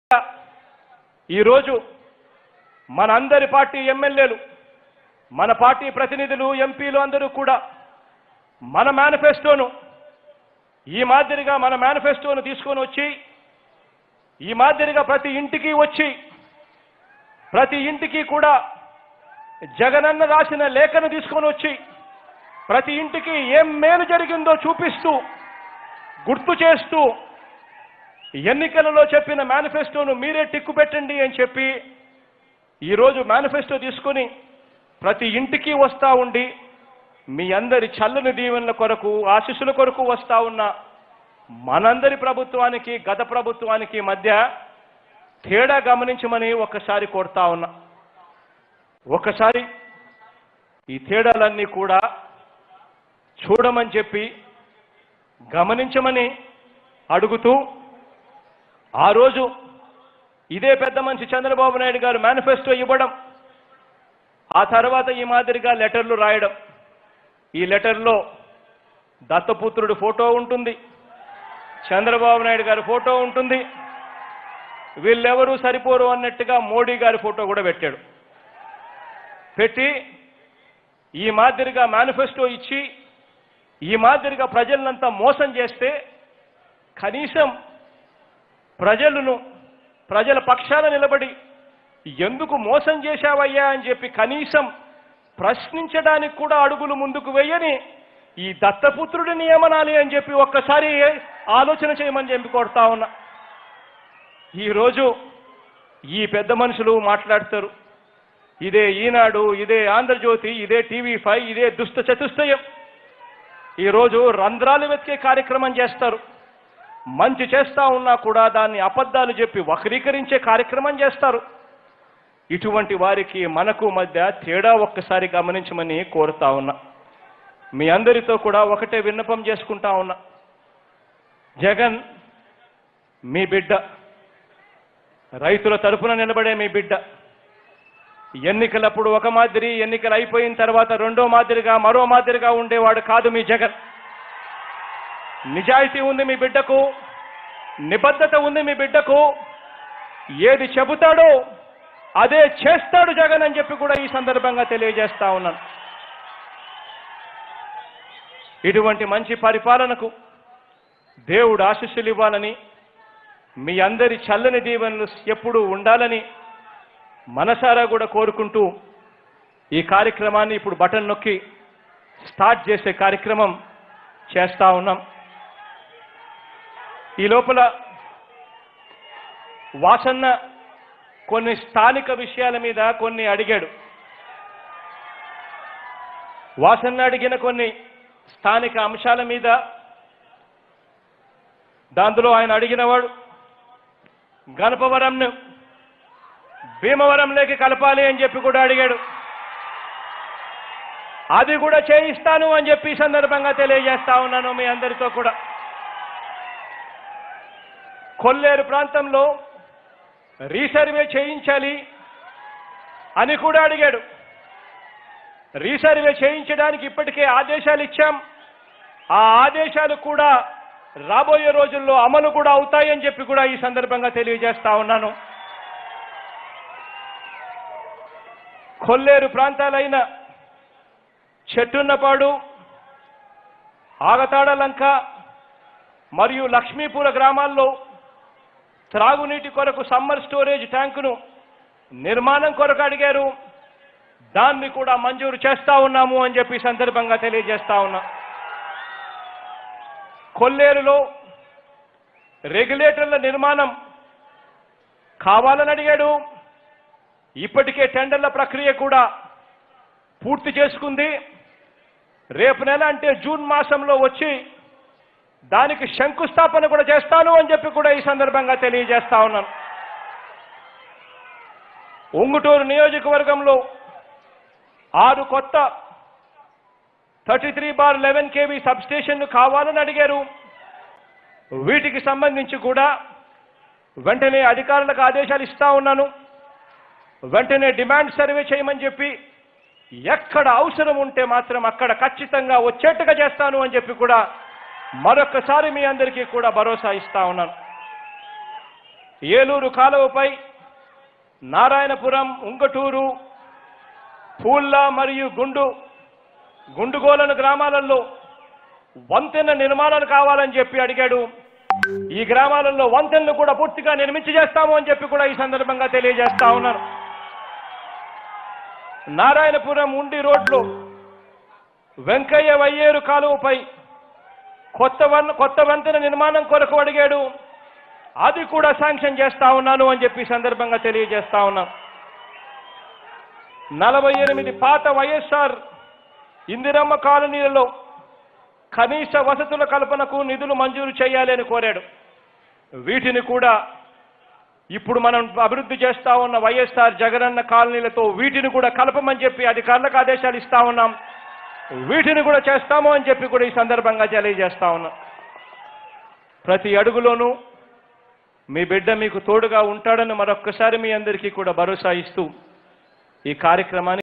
ఈరోజు మనందరి పార్టీ ఎమ్మెల్యేలు మన పార్టీ ప్రతినిధులు ఎంపీలు అందరూ కూడా మన మేనిఫెస్టోను ఈ మాదిరిగా మన మేనిఫెస్టోను తీసుకొని వచ్చి ఈ మాదిరిగా ప్రతి ఇంటికి వచ్చి ప్రతి ఇంటికి కూడా జగనన్న రాసిన లేఖను తీసుకొని వచ్చి ప్రతి ఇంటికి ఏం మేలు జరిగిందో చూపిస్తూ గుర్తు చేస్తూ ఎన్నికలలో చెప్పిన మేనిఫెస్టోను మీరే టిక్కు పెట్టండి అని చెప్పి ఈరోజు మేనిఫెస్టో తీసుకొని ప్రతి ఇంటికి వస్తా ఉండి మీ అందరి చల్లని దీవెనల కొరకు ఆశీస్సుల కొరకు వస్తా ఉన్న మనందరి ప్రభుత్వానికి గత ప్రభుత్వానికి మధ్య తేడా గమనించమని ఒక్కసారి కోరుతా ఉన్నా ఒకసారి ఈ తేడాలన్నీ కూడా చూడమని చెప్పి గమనించమని అడుగుతూ ఆ రోజు ఇదే పెద్ద మనిషి చంద్రబాబు నాయుడు గారు మేనిఫెస్టో ఇవ్వడం ఆ తర్వాత ఈ మాదిరిగా లెటర్లు రాయడం ఈ లెటర్లో దత్తపుత్రుడు ఫోటో ఉంటుంది చంద్రబాబు నాయుడు గారి ఫోటో ఉంటుంది వీళ్ళెవరూ సరిపోరు అన్నట్టుగా మోడీ గారి ఫోటో కూడా పెట్టాడు పెట్టి ఈ మాదిరిగా మేనిఫెస్టో ఇచ్చి ఈ మాదిరిగా ప్రజలనంతా మోసం చేస్తే కనీసం ప్రజలను ప్రజల పక్షాన నిలబడి ఎందుకు మోసం చేశావయ్యా అని చెప్పి కనీసం ప్రశ్నించడానికి కూడా అడుగులు ముందుకు వేయని ఈ దత్తపుత్రుడిని ఏమనాలి అని చెప్పి ఒక్కసారి ఆలోచన చేయమని చెప్పి కొడతా ఉన్నా ఈరోజు ఈ పెద్ద మనుషులు మాట్లాడతారు ఇదే ఈనాడు ఇదే ఆంధ్రజ్యోతి ఇదే టీవీ ఫైవ్ ఇదే దుష్ట చతుష్టయం ఈరోజు రంధ్రాలు వెతికే కార్యక్రమం చేస్తారు మంచి చేస్తా ఉన్నా కూడా దాన్ని అబద్ధాలు చెప్పి వక్రీకరించే కార్యక్రమం చేస్తారు ఇటువంటి వారికి మనకు మధ్య తేడా ఒక్కసారి గమనించమని కోరుతా ఉన్నా మీ అందరితో కూడా ఒకటే విన్నపం చేసుకుంటా ఉన్నా జగన్ మీ బిడ్డ రైతుల తరపున నిలబడే మీ బిడ్డ ఎన్నికలప్పుడు ఒక మాదిరి ఎన్నికలు అయిపోయిన తర్వాత రెండో మాదిరిగా మరో మాదిరిగా ఉండేవాడు కాదు మీ జగన్ నిజాయితీ ఉంది మీ బిడ్డకు నిబద్ధత ఉంది మీ బిడ్డకు ఏది చెబుతాడో అదే చేస్తాడు జగన్ అని చెప్పి కూడా ఈ సందర్భంగా తెలియజేస్తా ఉన్నాను ఇటువంటి మంచి పరిపాలనకు దేవుడు ఆశీస్సులు ఇవ్వాలని మీ అందరి చల్లని దీవెనలు ఎప్పుడూ ఉండాలని మనసారా కూడా కోరుకుంటూ ఈ కార్యక్రమాన్ని ఇప్పుడు బటన్ నొక్కి స్టార్ట్ చేసే కార్యక్రమం చేస్తా ఉన్నాం ఈ లోపల వాసన్న కొన్ని స్థానిక విషయాల మీద కొన్ని అడిగాడు వాసన్న అడిగిన కొన్ని స్థానిక అంశాల మీద దాంట్లో ఆయన అడిగినవాడు గణపవరంను భీమవరంలోకి కలపాలి అని చెప్పి కూడా అడిగాడు అది కూడా చేయిస్తాను అని చెప్పి ఈ సందర్భంగా తెలియజేస్తా ఉన్నాను మీ అందరితో కూడా కొల్లేరు ప్రాంతంలో రీసర్వే చేయించాలి అని కూడా అడిగాడు రీసర్వే చేయించడానికి ఇప్పటికే ఆదేశాలు ఇచ్చాం ఆ ఆదేశాలు కూడా రాబోయే రోజుల్లో అమలు కూడా అవుతాయని చెప్పి కూడా ఈ సందర్భంగా తెలియజేస్తా ఉన్నాను కొల్లేరు ప్రాంతాలైన చెట్టున్నపాడు ఆగతాడలంక మరియు లక్ష్మీపుర గ్రామాల్లో త్రాగునీటి కొరకు సమ్మర్ స్టోరేజ్ ట్యాంకును నిర్మాణం కొరకు అడిగారు దాన్ని కూడా మంజూరు చేస్తా ఉన్నాము అని చెప్పి ఈ సందర్భంగా తెలియజేస్తా ఉన్నా కొల్లేరులో రెగ్యులేటర్ల నిర్మాణం కావాలని అడిగాడు ఇప్పటికే టెండర్ల ప్రక్రియ కూడా పూర్తి చేసుకుంది రేపు నెల అంటే జూన్ మాసంలో వచ్చి దానికి శంకుస్థాపన కూడా చేస్తాను అని చెప్పి కూడా ఈ సందర్భంగా తెలియజేస్తా ఉన్నాను ఉంగుటూరు నియోజకవర్గంలో ఆరు కొత్త thirty three bar eleven KV సబ్స్టేషన్లు కావాలని అడిగారు వీటికి సంబంధించి కూడా వెంటనే అధికారులకు ఆదేశాలు ఇస్తా ఉన్నాను వెంటనే డిమాండ్ సర్వే చేయమని చెప్పి ఎక్కడ అవసరం ఉంటే మాత్రం అక్కడ ఖచ్చితంగా వచ్చేట్టుగా చేస్తాను అని చెప్పి కూడా మరొక్కసారి మీ అందరికీ కూడా భరోసా ఇస్తా ఉన్నాను ఏలూరు కాలువపై నారాయణపురం ఉంగటూరు పూల్ల మరియు గుండు గుండుగోలను గ్రామాలలో వంతెన నిర్మాణాలు కావాలని చెప్పి అడిగాడు ఈ గ్రామాలలో వంతెనలు కూడా పూర్తిగా నిర్మించి చేస్తాము అని చెప్పి కూడా ఈ సందర్భంగా తెలియజేస్తా ఉన్నారు నారాయణపురం ఉండి రోడ్లు వెంకయ్య వయ్యేరు కాలువపై కొత్త వన్ కొత్త వంతెన నిర్మాణం కొరకు అడిగాడు అది కూడా శాంక్షన్ చేస్తా ఉన్నాను అని చెప్పి ఈ సందర్భంగా తెలియజేస్తా ఉన్నాను నలభై ఎనిమిది పాత వైఎస్ఆర్ ఇందిరమ్మ కాలనీలలో కనీస వసతుల కల్పనకు నిధులు మంజూరు చేయాలి అని కోరాడు వీటిని కూడా ఇప్పుడు మనం అభివృద్ధి చేస్తా ఉన్న వైఎస్ఆర్ జగనన్న కాలనీలతో వీటిని కూడా కలపమని చెప్పి అధికారులకు ఆదేశాలు ఇస్తా ఉన్నాం వీటిని కూడా చేస్తాము అని చెప్పి కూడా ఈ సందర్భంగా తెలియజేస్తా ఉన్నాం ప్రతి అడుగులోనూ మీ బిడ్డ మీకు తోడుగా ఉంటాడని మరొక్కసారి మీ అందరికీ కూడా భరోసా ఇస్తూ ఈ కార్యక్రమాన్ని